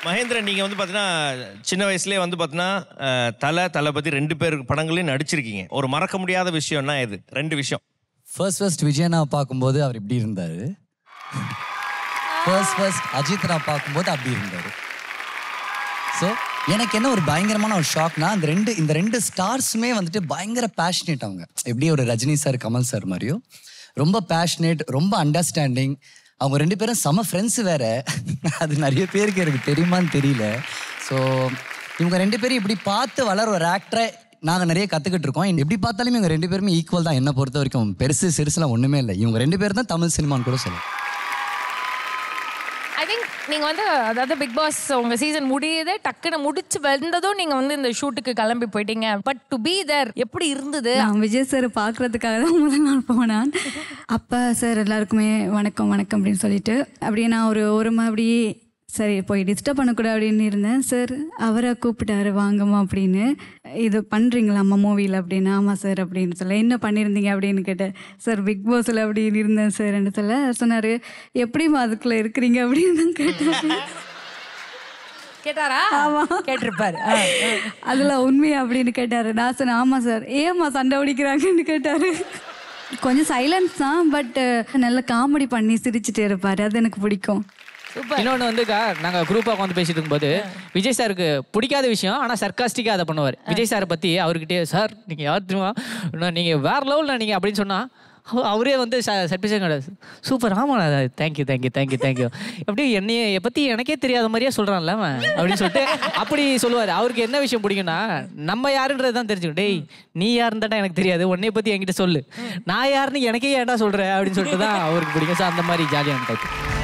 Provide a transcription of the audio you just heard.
மகேந்திரன் நீங்க வந்து பாத்தீங்கன்னா சின்ன வயசுலயே வந்து பாத்தீங்கன்னா அஹ், தலை தளபதி ரெண்டு பேர் படங்களையும் நடிச்சிருக்கீங்க ஒரு மறக்க முடியாத விஷயம்னா இது ரெண்டு விஷயம் ஃபர்ஸ்ட் ஃபர்ஸ்ட் விஜயனா பார்க்கும்போது அவர் இப்படி இருந்தார் ஃபர்ஸ்ட் ஃபர்ஸ்ட் அஜித் நான் பார்க்கும்போது அப்படி இருந்தார் ஸோ எனக்கு என்ன ஒரு பயங்கரமான ஒரு ஷாக்னா அந்த ரெண்டு இந்த ரெண்டு ஸ்டார்ஸுமே வந்துட்டு பயங்கர பேஷனேட் அவங்க எப்படி ஒரு ரஜினி சார் கமல் சார் மாதிரியும் ரொம்ப பேஷனேட் ரொம்ப அண்டர்ஸ்டாண்டிங் அவங்க ரெண்டு பேரும் செம ஃப்ரெண்ட்ஸ் வேற அது நிறைய பேருக்கு எனக்கு தெரியுமான்னு தெரியல ஸோ இவங்க ரெண்டு பேரும் இப்படி பார்த்து வளர ஒரு ஆக்டரை நாங்கள் நிறைய கற்றுக்கிட்டு இருக்கோம் எப்படி பார்த்தாலுமே இவங்க ரெண்டு பேருமே ஈக்குவல் தான் என்னை பொறுத்த வரைக்கும் பெருசு சிறுசுலாம் ஒன்றுமே இல்லை இவங்க ரெண்டு பேர் தான் தமிழ் சினிமான்னு கூட சொல்லலாம் ஐ திங்க் நீங்க வந்து அதாவது பிக் பாஸ் உங்க சீசன் முடியுது டக்குன்னு முடிச்சு வந்ததும் நீங்க வந்து இந்த ஷூட்டுக்கு கிளம்பி போயிட்டீங்க பட் டு பி தேர் எப்படி இருந்தது நான் விஜய் சார் பார்க்கறதுக்காக தான் முதல் நாள் போனேன் அப்போ சார் எல்லாருக்குமே வணக்கம் வணக்கம் அப்படின்னு சொல்லிட்டு அப்படியே நான் ஒரு ஓரமாக அப்படியே சரி போய் டிஸ்டர்ப் பண்ணக்கூடாது அப்படின்னு இருந்தேன் சார் அவரை கூப்பிட்டாரு வாங்கம்மா அப்படின்னு இது பண்ணுறீங்களாம்மா மூவியில் அப்படின்னு ஆமாம் சார் அப்படின்னு சொல்ல என்ன பண்ணியிருந்தீங்க அப்படின்னு கேட்டேன் சார் பிக் பாஸில் அப்படின்னு இருந்தேன் சார் சொல்ல சொன்னார் எப்படிம்மா அதுக்குள்ளே இருக்கிறீங்க அப்படின்னு கேட்டாரு கேட்டாரா கேட்டிருப்பாரு ஆ, ஆ. அதில் உண்மையா அப்படின்னு கேட்டார் நான் சொன்னேன் ஆமாம் சார் ஏம்மா சண்டை பிடிக்கிறாங்கன்னு கேட்டார் கொஞ்சம் சைலன்ஸ் தான் பட் நல்ல காமெடி பண்ணி சிரிச்சுட்டே இருப்பார் அது எனக்கு பிடிக்கும் இன்னொன்று வந்துக்கா நாங்கள் குரூப்பாக உட்காந்து பேசிட்டு இருக்கும்போது விஜய் சாருக்கு பிடிக்காத விஷயம் ஆனால் சர்க்காஸ்டிக்காக அதை பண்ணுவார் விஜய் சாரை பற்றி அவர்கிட்டயே சார் நீங்கள் யார் தெரியுமா நீங்கள் வேற லெவலில் நீங்கள் அப்படின்னு சொன்னால் அவரே வந்து சர்டிஃபிகேஷன் கிடையாது சூப்பர் ஆமாம் தேங்க்யூ தேங்க்யூ தேங்க்யூ தேங்க்யூ அப்படி என்னைய பற்றி எனக்கே தெரியாத மாதிரியே சொல்கிறான்ல அவன் அப்படின்னு சொல்லிட்டு அப்படி சொல்லுவார் அவருக்கு என்ன விஷயம் பிடிக்கும்னா நம்ம யாருன்றது தான் தெரிஞ்சுக்கணும் டேய் நீ யாருன்னு எனக்கு தெரியாது உன்னைய பற்றி என்கிட்ட சொல்லு நான் யாருன்னு எனக்கே ஏன்டா சொல்கிறேன் அப்படின்னு சொல்லிட்டு தான் அவருக்கு பிடிக்கும் சார் அந்த மாதிரி ஜாலியான டைப்